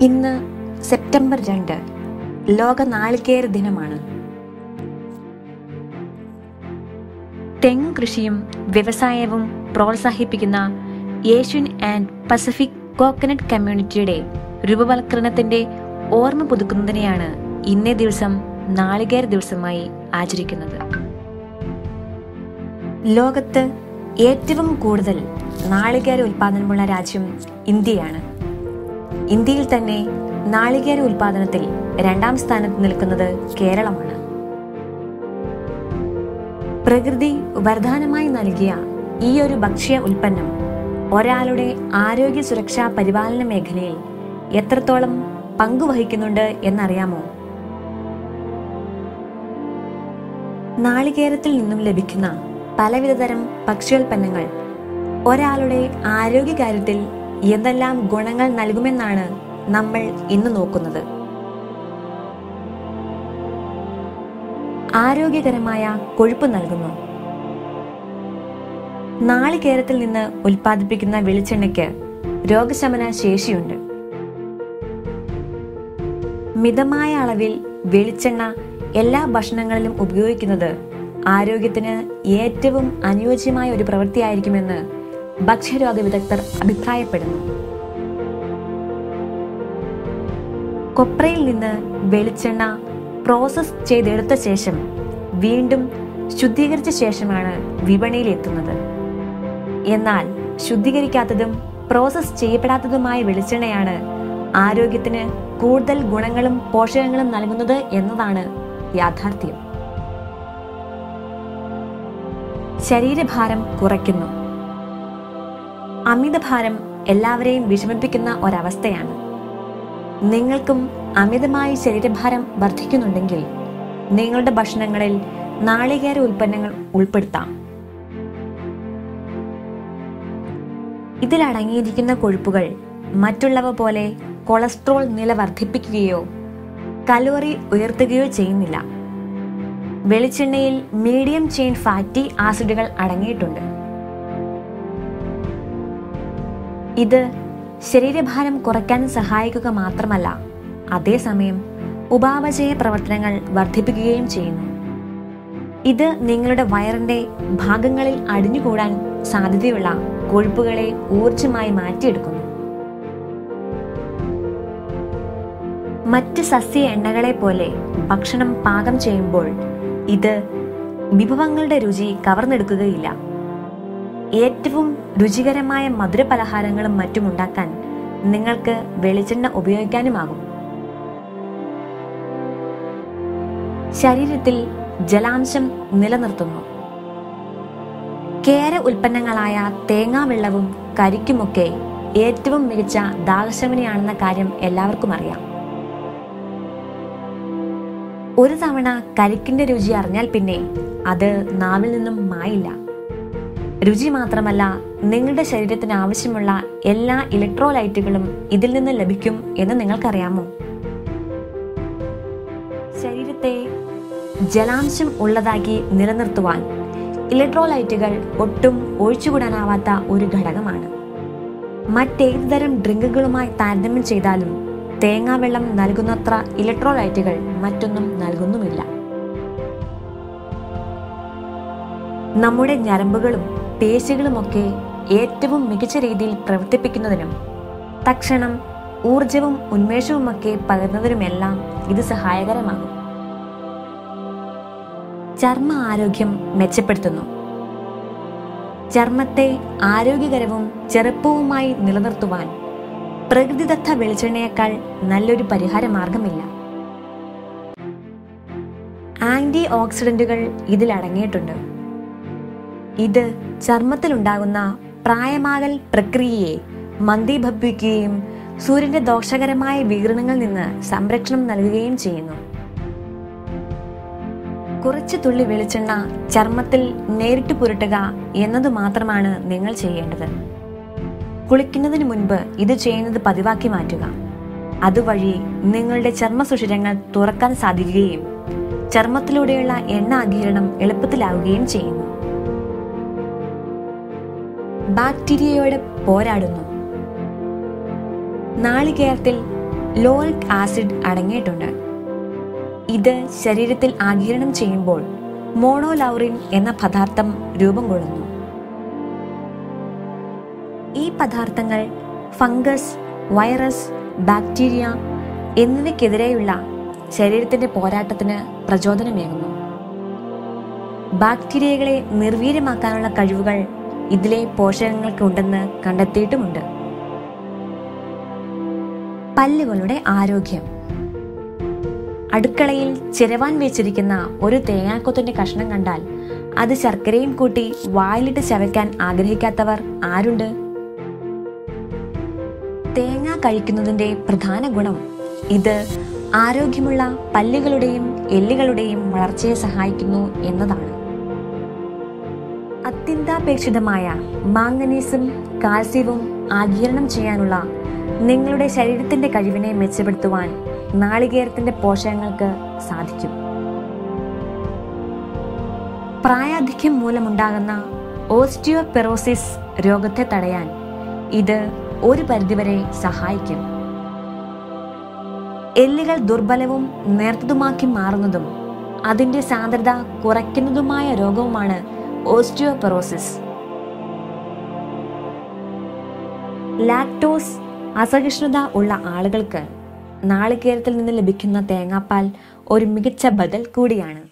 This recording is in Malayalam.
ഇന്ന് സെപ്റ്റംബർ രണ്ട് ലോക നാളികേര ദിനമാണ് തെങ്ങ് കൃഷിയും വ്യവസായവും പ്രോത്സാഹിപ്പിക്കുന്ന ഏഷ്യൻ ആൻഡ് പസഫിക് കോക്കനട്ട് കമ്മ്യൂണിറ്റിയുടെ രൂപവൽക്കരണത്തിന്റെ ഓർമ്മ പുതുക്കുന്നതിനെയാണ് ഇന്നേ ദിവസം നാളികേര ദിവസമായി ആചരിക്കുന്നത് ലോകത്ത് ഏറ്റവും കൂടുതൽ നാളികേര ഉൽപാദനമുള്ള രാജ്യം ഇന്ത്യയാണ് ഇന്ത്യയിൽ തന്നെ നാളികേര ഉൽപാദനത്തിൽ രണ്ടാം സ്ഥാനത്ത് നിൽക്കുന്നത് കേരളമാണ് പ്രകൃതി വരദാനമായി നൽകിയ ഈ ഒരു ഭക്ഷ്യ ഉൽപ്പന്നം ഒരാളുടെ ആരോഗ്യ സുരക്ഷാ പരിപാലന മേഖലയിൽ എത്രത്തോളം പങ്കുവഹിക്കുന്നുണ്ട് എന്നറിയാമോ നാളികേരത്തിൽ നിന്നും ലഭിക്കുന്ന പലവിധതരം ഭക്ഷ്യോൽപ്പന്നങ്ങൾ ഒരാളുടെ ആരോഗ്യകാര്യത്തിൽ എന്തെല്ലാം ഗുണങ്ങൾ നൽകുമെന്നാണ് നമ്മൾ ഇന്ന് നോക്കുന്നത് ആരോഗ്യകരമായ കൊഴുപ്പ് നൽകുന്നു നാളികേരത്തിൽ നിന്ന് ഉൽപ്പാദിപ്പിക്കുന്ന വെളിച്ചെണ്ണയ്ക്ക് രോഗശമന ശേഷിയുണ്ട് മിതമായ അളവിൽ വെളിച്ചെണ്ണ എല്ലാ ഭക്ഷണങ്ങളിലും ഉപയോഗിക്കുന്നത് ആരോഗ്യത്തിന് ഏറ്റവും അനുയോജ്യമായ ഒരു പ്രവൃത്തിയായിരിക്കുമെന്ന് ഭക്ഷ്യരോഗ വിദഗ്ധർ അഭിപ്രായപ്പെടുന്നു കൊപ്രയിൽ നിന്ന് വെളിച്ചെണ്ണ പ്രോസസ് ചെയ്തെടുത്ത ശേഷം വീണ്ടും ശുദ്ധീകരിച്ച ശേഷമാണ് വിപണിയിൽ എത്തുന്നത് എന്നാൽ ശുദ്ധീകരിക്കാത്തതും പ്രോസസ് ചെയ്യപ്പെടാത്തതുമായ വെളിച്ചെണ്ണയാണ് ആരോഗ്യത്തിന് കൂടുതൽ ഗുണങ്ങളും പോഷകങ്ങളും നൽകുന്നത് എന്നതാണ് യാഥാർത്ഥ്യം ശരീരഭാരം കുറയ്ക്കുന്നു അമിതഭാരം എല്ലാവരെയും വിഷമിപ്പിക്കുന്ന ഒരവസ്ഥയാണ് നിങ്ങൾക്കും അമിതമായി ശരീരഭാരം വർദ്ധിക്കുന്നുണ്ടെങ്കിൽ നിങ്ങളുടെ ഭക്ഷണങ്ങളിൽ നാളികേര ഉൽപ്പന്നങ്ങൾ ഉൾപ്പെടുത്താം ഇതിൽ അടങ്ങിയിരിക്കുന്ന കൊഴുപ്പുകൾ മറ്റുള്ളവ പോലെ കൊളസ്ട്രോൾ നില വർദ്ധിപ്പിക്കുകയോ കലോറി ഉയർത്തുകയോ ചെയ്യുന്നില്ല വെളിച്ചെണ്ണയിൽ മീഡിയം ചെയിൻ ഫാറ്റി ആസിഡുകൾ അടങ്ങിയിട്ടുണ്ട് ഇത് ശരീരഭാരം കുറയ്ക്കാൻ സഹായിക്കുക മാത്രമല്ല അതേസമയം ഉപാപചയ പ്രവർത്തനങ്ങൾ വർദ്ധിപ്പിക്കുകയും ചെയ്യുന്നു ഇത് നിങ്ങളുടെ വയറിന്റെ ഭാഗങ്ങളിൽ അടിഞ്ഞുകൂടാൻ സാധ്യതയുള്ള കൊഴുപ്പുകളെ ഊർജമായി മാറ്റിയെടുക്കുന്നു മറ്റ് സസ്യ എണ്ണകളെ പോലെ ഭക്ഷണം പാകം ചെയ്യുമ്പോൾ ഇത് വിഭവങ്ങളുടെ രുചി കവർന്നെടുക്കുകയില്ല ഏറ്റവും രുചികരമായ മധുരപലഹാരങ്ങളും മറ്റും ഉണ്ടാക്കാൻ നിങ്ങൾക്ക് വെളിച്ചെണ്ണ ഉപയോഗിക്കാനുമാകും ശരീരത്തിൽ ജലാംശം നിലനിർത്തുന്നു കേര ഉൽപ്പന്നങ്ങളായ തേങ്ങാവെള്ളവും കരിക്കുമൊക്കെ ഏറ്റവും മികച്ച ദാഹശമനിയാണെന്ന കാര്യം എല്ലാവർക്കും അറിയാം ഒരു തവണ കരിക്കിന്റെ രുചി അറിഞ്ഞാൽ പിന്നെ അത് നാവിൽ നിന്നും മായില്ല രുചി മാത്രമല്ല നിങ്ങളുടെ ശരീരത്തിന് ആവശ്യമുള്ള എല്ലാ ഇലക്ട്രോലൈറ്റുകളും ഇതിൽ നിന്ന് ലഭിക്കും എന്ന് നിങ്ങൾക്കറിയാമോ ശരീരത്തെ ജലാംശം ഉള്ളതാക്കി നിലനിർത്തുവാൻ ഇലക്ട്രോലൈറ്റുകൾ ഒട്ടും ഒഴിച്ചുകൂടാനാവാത്ത ഒരു ഘടകമാണ് മറ്റേത് തരം ഡ്രിങ്കുകളുമായി താരതമ്യം ചെയ്താലും തേങ്ങാവെള്ളം നൽകുന്നത്ര ഇലക്ട്രോലൈറ്റുകൾ മറ്റൊന്നും നൽകുന്നുമില്ല നമ്മുടെ ഞരമ്പുകളും പേശികളുമൊക്കെ ഏറ്റവും മികച്ച രീതിയിൽ പ്രവർത്തിപ്പിക്കുന്നതിനും തക്ഷണം ഊർജവും ഉന്മേഷവുമൊക്കെ പകരുന്നതിനുമെല്ലാം ഇത് സഹായകരമാകും ചർമ്മ ആരോഗ്യം മെച്ചപ്പെടുത്തുന്നു ചർമ്മത്തെ ആരോഗ്യകരവും ചെറുപ്പവുമായി നിലനിർത്തുവാൻ പ്രകൃതിദത്ത വെളിച്ചെണ്ണയേക്കാൾ നല്ലൊരു പരിഹാര മാർഗമില്ല ആന്റി ഓക്സിഡന്റുകൾ ഇതിൽ അടങ്ങിയിട്ടുണ്ട് ഇത് ചർമ്മത്തിലുണ്ടാകുന്ന പ്രായമാകൽ പ്രക്രിയയെ മന്ദീഭവിക്കുകയും സൂര്യന്റെ ദോഷകരമായ വികിരണങ്ങളിൽ നിന്ന് സംരക്ഷണം നൽകുകയും ചെയ്യുന്നു കുറച്ച് തുള്ളി വെളിച്ചെണ്ണ ചർമ്മത്തിൽ നേരിട്ട് പുരട്ടുക എന്നത് മാത്രമാണ് നിങ്ങൾ ചെയ്യേണ്ടത് കുളിക്കുന്നതിന് മുൻപ് ഇത് ചെയ്യുന്നത് പതിവാക്കി മാറ്റുക അതുവഴി നിങ്ങളുടെ ചർമ്മസുഷിരങ്ങൾ തുറക്കാൻ സാധിക്കുകയും ചർമ്മത്തിലൂടെയുള്ള എണ്ണ ആഗിരണം എളുപ്പത്തിലാവുകയും ചെയ്യുന്നു ബാക്ടീരിയയോട് പോരാടുന്നു നാളികേരത്തിൽ ലോറിക് ആസിഡ് അടങ്ങിയിട്ടുണ്ട് ഇത് ശരീരത്തിൽ ആഗിരണം ചെയ്യുമ്പോൾ മോണോലൗറിൻ എന്ന പദാർത്ഥം രൂപം കൊള്ളുന്നു ഈ പദാർത്ഥങ്ങൾ ഫംഗസ് വൈറസ് ബാക്ടീരിയ എന്നിവയ്ക്കെതിരെയുള്ള ശരീരത്തിന്റെ പോരാട്ടത്തിന് പ്രചോദനമേകുന്നു ബാക്ടീരിയകളെ നിർവീര്യമാക്കാനുള്ള കഴിവുകൾ ഇതിലെ പോഷകങ്ങൾക്കുണ്ടെന്ന് കണ്ടെത്തിയിട്ടുമുണ്ട് പല്ലുകളുടെ ആരോഗ്യം അടുക്കളയിൽ ചിരവാൻ വെച്ചിരിക്കുന്ന ഒരു തേങ്ങാക്കൊത്തിന്റെ കഷ്ണം കണ്ടാൽ അത് ശർക്കരയും കൂട്ടി വായിലിട്ട് ചവയ്ക്കാൻ ആഗ്രഹിക്കാത്തവർ ആരുണ്ട് തേങ്ങ കഴിക്കുന്നതിന്റെ പ്രധാന ഗുണം ഇത് ആരോഗ്യമുള്ള പല്ലുകളുടെയും എല്ലുകളുടെയും വളർച്ചയെ സഹായിക്കുന്നു എന്നതാണ് അത്യന്താപേക്ഷിതമായ മാംഗനീസും കാൽസ്യവും ആഗിരണം ചെയ്യാനുള്ള നിങ്ങളുടെ ശരീരത്തിന്റെ കഴിവിനെ മെച്ചപ്പെടുത്തുവാൻ നാളികേരത്തിന്റെ പോഷകങ്ങൾക്ക് സാധിക്കും പ്രായാധിക്യം മൂലമുണ്ടാകുന്ന ഓസ്റ്റിയോപെറോസിസ് രോഗത്തെ തടയാൻ ഇത് ഒരു പരിധിവരെ സഹായിക്കും എല്ലുകൾ ദുർബലവും നേർത്തതുമാക്കി മാറുന്നതും അതിന്റെ സാന്ദ്രത കുറയ്ക്കുന്നതുമായ രോഗവുമാണ് ഓസ്റ്റിയോപെറോസിസ് ലാക്ടോസ് അസഹിഷ്ണുത ഉള്ള ആളുകൾക്ക് നാളികേരത്തിൽ നിന്ന് ലഭിക്കുന്ന തേങ്ങാപ്പാൽ ഒരു മികച്ച ബദൽ കൂടിയാണ്